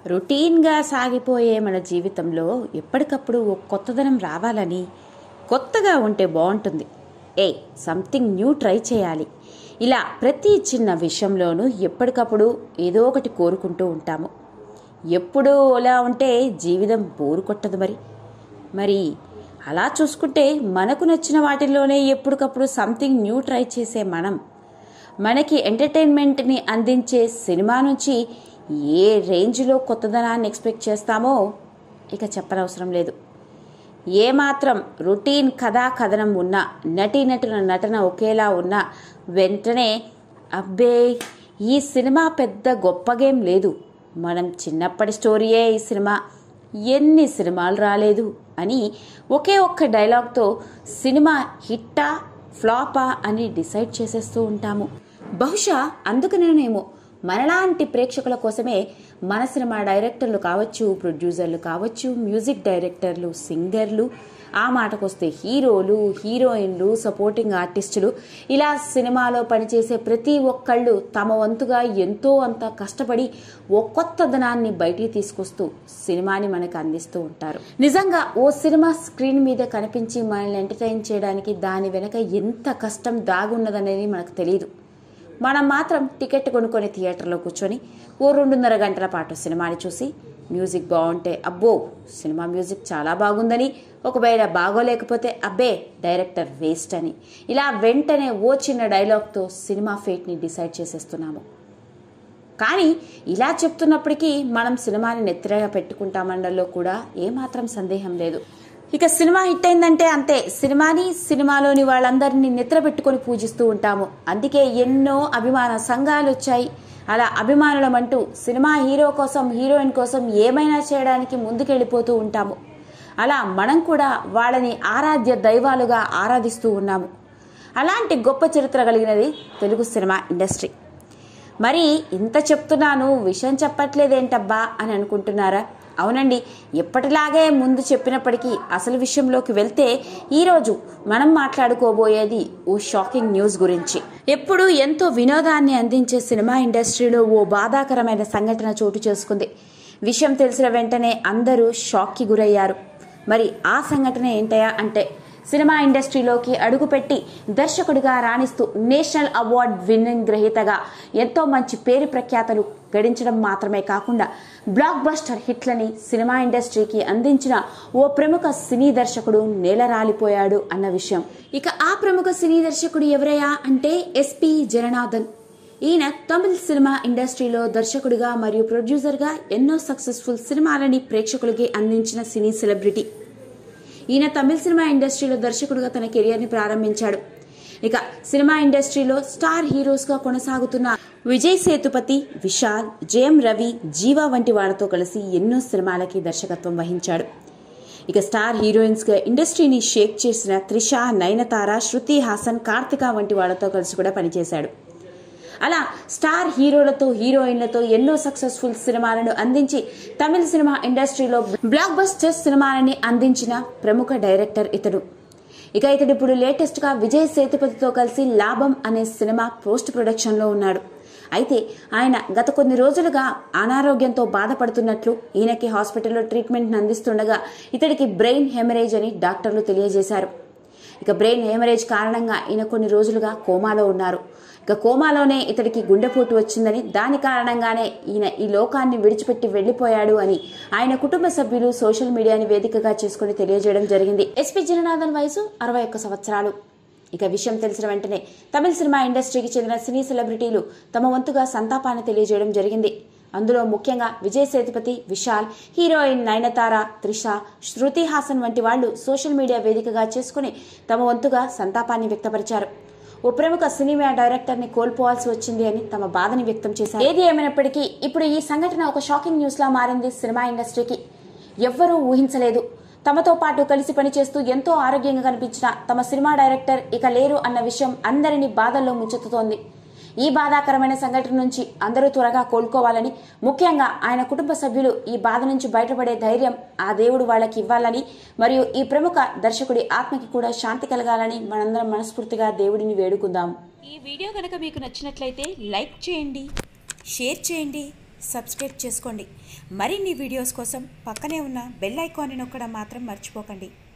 రొటీన్గా సాగిపోయే మన జీవితంలో ఎప్పటికప్పుడు ఓ కొత్తదనం రావాలని కొత్తగా ఉంటే బాగుంటుంది ఏ సంథింగ్ న్యూ ట్రై చేయాలి ఇలా ప్రతి చిన్న విషయంలోనూ ఎప్పటికప్పుడు ఏదో ఒకటి కోరుకుంటూ ఉంటాము ఎప్పుడూ అలా ఉంటే జీవితం బోరు కొట్టదు మరి మరి అలా చూసుకుంటే మనకు నచ్చిన వాటిల్లోనే ఎప్పటికప్పుడు సంథింగ్ న్యూ ట్రై చేసే మనం మనకి ఎంటర్టైన్మెంట్ని అందించే సినిమా నుంచి ఏ రేంజ్లో కొత్తదనాన్ని ఎక్స్పెక్ట్ చేస్తామో ఇక చెప్పనవసరం లేదు ఏమాత్రం రొటీన్ కథా కథనం ఉన్నా నటీనటుల నటన ఒకేలా ఉన్నా వెంటనే అబ్బే ఈ సినిమా పెద్ద గొప్పగేం లేదు మనం చిన్నప్పటి స్టోరీయే ఈ సినిమా ఎన్ని సినిమాలు రాలేదు అని ఒకే ఒక్క డైలాగ్తో సినిమా హిట్టా ఫ్లాపా అని డిసైడ్ చేసేస్తూ ఉంటాము బహుశా అందుకనేనేమో మనలాంటి ప్రేక్షకుల కోసమే మన సినిమా డైరెక్టర్లు కావచ్చు ప్రొడ్యూసర్లు కావచ్చు మ్యూజిక్ డైరెక్టర్లు సింగర్లు ఆ మాటకొస్తే హీరోలు హీరోయిన్లు సపోర్టింగ్ ఆర్టిస్టులు ఇలా సినిమాలో పనిచేసే ప్రతి ఒక్కళ్ళు తమ వంతుగా ఎంతో అంత కష్టపడి ఓ కొత్తదనాన్ని బయటికి తీసుకొస్తూ సినిమాని మనకు అందిస్తూ ఉంటారు నిజంగా ఓ సినిమా స్క్రీన్ మీద కనిపించి మనల్ని ఎంటర్టైన్ చేయడానికి దాని వెనక ఎంత కష్టం దాగున్నదనేది మనకు తెలియదు మనం మాత్రం టికెట్ కొనుక్కొని థియేటర్లో కూర్చొని ఓ రెండున్నర గంటల పాటు సినిమాని చూసి మ్యూజిక్ బాగుంటే అబ్బో సినిమా మ్యూజిక్ చాలా బాగుందని ఒకవేళ బాగోలేకపోతే అబ్బే డైరెక్టర్ వేస్ట్ అని ఇలా వెంటనే ఓ చిన్న డైలాగ్తో సినిమా ఫేట్ని డిసైడ్ చేసేస్తున్నాము కానీ ఇలా చెప్తున్నప్పటికీ మనం సినిమాని నెత్తిరగా పెట్టుకుంటామనడంలో కూడా ఏమాత్రం సందేహం లేదు ఇక సినిమా హిట్ అయిందంటే అంతే సినిమాని సినిమాలోని వాళ్ళందరినీ నిద్ర పెట్టుకొని పూజిస్తూ ఉంటాము అందుకే ఎన్నో అభిమాన సంఘాలు వచ్చాయి అలా అభిమానులమంటూ సినిమా హీరో కోసం హీరోయిన్ కోసం ఏమైనా చేయడానికి ముందుకెళ్ళిపోతూ ఉంటాము అలా మనం కూడా వాళ్ళని ఆరాధ్య దైవాలుగా ఆరాధిస్తూ ఉన్నాము అలాంటి గొప్ప చరిత్ర కలిగినది తెలుగు సినిమా ఇండస్ట్రీ మరి ఇంత చెప్తున్నాను విషయం చెప్పట్లేదేంటబ్బా అని అనుకుంటున్నారా అవునండి ఎప్పటిలాగే ముందు చెప్పినప్పటికీ అసలు విషయంలోకి వెళ్తే ఈరోజు మనం మాట్లాడుకోబోయేది ఓ షాకింగ్ న్యూస్ గురించి ఎప్పుడు ఎంతో వినోదాన్ని అందించే సినిమా ఇండస్ట్రీలో ఓ బాధాకరమైన సంఘటన చోటు చేసుకుంది విషయం తెలిసిన వెంటనే అందరూ షాక్కి గురయ్యారు మరి ఆ సంఘటన ఏంటయా అంటే సినిమా ఇండస్ట్రీలోకి అడుగుపెట్టి దర్శకుడిగా రాణిస్తూ నేషనల్ అవార్డ్ విన్నింగ్ గ్రహీతగా ఎంతో మంచి పేరు ప్రఖ్యాతలు గడించడం మాత్రమే కాకుండా బ్లాక్ బస్టర్ హిట్లని సినిమా ఇండస్ట్రీకి అందించిన ఓ ప్రముఖ సినీ దర్శకుడు నేలరాలిపోయాడు అన్న విషయం ఇక ఆ ప్రముఖ సినీ దర్శకుడు ఎవరయ్యా అంటే ఎస్పి జగన్నాథన్ ఈయన తమిళ సినిమా ఇండస్ట్రీలో దర్శకుడిగా మరియు ప్రొడ్యూసర్గా ఎన్నో సక్సెస్ఫుల్ సినిమాలని ప్రేక్షకులకి అందించిన సినీ సెలబ్రిటీ ఈయన తమిళ సినిమా ఇండస్ట్రీలో దర్శకుడిగా తన కెరియర్ని ప్రారంభించాడు ఇక సినిమా ఇండస్ట్రీలో స్టార్ హీరోస్గా కొనసాగుతున్న విజయ్ సేతుపతి విశాల్ జయం రవి జీవా వంటి వాళ్లతో కలిసి ఎన్నో సినిమాలకి దర్శకత్వం వహించాడు ఇక స్టార్ హీరోయిన్స్గా ఇండస్ట్రీని షేక్ చేసిన త్రిష నయనతార శృతి హాసన్ కార్తిక వంటి వాళ్లతో కలిసి కూడా పనిచేశాడు అలా స్టార్ హీరోలతో హీరోయిన్లతో ఎన్నో సక్సెస్ఫుల్ సినిమాలను అందించి తమిళ సినిమా ఇండస్ట్రీలో బ్లాక్ బస్టర్ సినిమాలని అందించిన ప్రముఖ డైరెక్టర్ ఇతడు ఇక ఇతడు ఇప్పుడు లేటెస్ట్ గా విజయ్ సేతుపతితో కలిసి లాభం అనే సినిమా పోస్ట్ ప్రొడక్షన్ లో ఉన్నాడు అయితే ఆయన గత కొన్ని రోజులుగా అనారోగ్యంతో బాధపడుతున్నట్లు ఈయనకి హాస్పిటల్లో ట్రీట్మెంట్ అందిస్తుండగా ఇతడికి బ్రెయిన్ హెమరేజ్ అని డాక్టర్లు తెలియజేశారు ఇక బ్రెయిన్ హెమరేజ్ కారణంగా ఈయన కొన్ని రోజులుగా కోమాలో ఉన్నారు ఇక కోమాలోనే ఇతడికి గుండెపోటు వచ్చిందని దాని కారణంగానే ఈయన ఈ లోకాన్ని విడిచిపెట్టి వెళ్లిపోయాడు అని ఆయన కుటుంబ సభ్యులు సోషల్ మీడియాని వేదికగా చేసుకుని తెలియజేయడం జరిగింది ఎస్పీ జగన్నాథన్ వయసు అరవై ఒక్క సంవత్సరాలు ఇక విషయం తెలిసిన వెంటనే తమిళ సినిమా ఇండస్ట్రీకి చెందిన సినీ సెలబ్రిటీలు తమ వంతుగా సంతాపాన్ని తెలియజేయడం జరిగింది అందులో ముఖ్యంగా విజయ్ సేతుపతి విశాల్ హీరోయిన్ నయనతార త్రిష శృతి హాసన్ వంటి వాళ్లు సోషల్ మీడియా వేదికగా చేసుకుని తమ వంతుగా సంతాపాన్ని వ్యక్తపరిచారు ఓ ప్రముఖ సినిమా డైరెక్టర్ ని కోల్పోవాల్సి వచ్చింది అని తమ బాధని వ్యక్తం చేశారు ఏది ఏమైనప్పటికీ ఇప్పుడు ఈ సంఘటన ఒక షాకింగ్ న్యూస్ లా మారింది సినిమా ఇండస్ట్రీకి ఎవ్వరూ ఊహించలేదు తమతో పాటు కలిసి పనిచేస్తూ ఎంతో ఆరోగ్యంగా కనిపించిన తమ సినిమా డైరెక్టర్ ఇక లేరు అన్న విషయం అందరినీ బాధల్లో ముంచెత్తుతోంది ఈ బాధాకరమైన సంఘటన నుంచి అందరూ త్వరగా కోలుకోవాలని ముఖ్యంగా ఆయన కుటుంబ సభ్యులు ఈ బాధ నుంచి బయటపడే ధైర్యం ఆ దేవుడు వాళ్ళకి ఇవ్వాలని మరియు ఈ ప్రముఖ దర్శకుడి ఆత్మకి కూడా శాంతి కలగాలని మనందరం మనస్ఫూర్తిగా దేవుడిని వేడుకుందాం ఈ వీడియో కనుక మీకు నచ్చినట్లయితే లైక్ చేయండి షేర్ చేయండి సబ్స్క్రైబ్ చేసుకోండి మరిన్ని వీడియోస్ కోసం పక్కనే ఉన్న బెల్ ఐకాన్ని నొక్కడం మాత్రం మర్చిపోకండి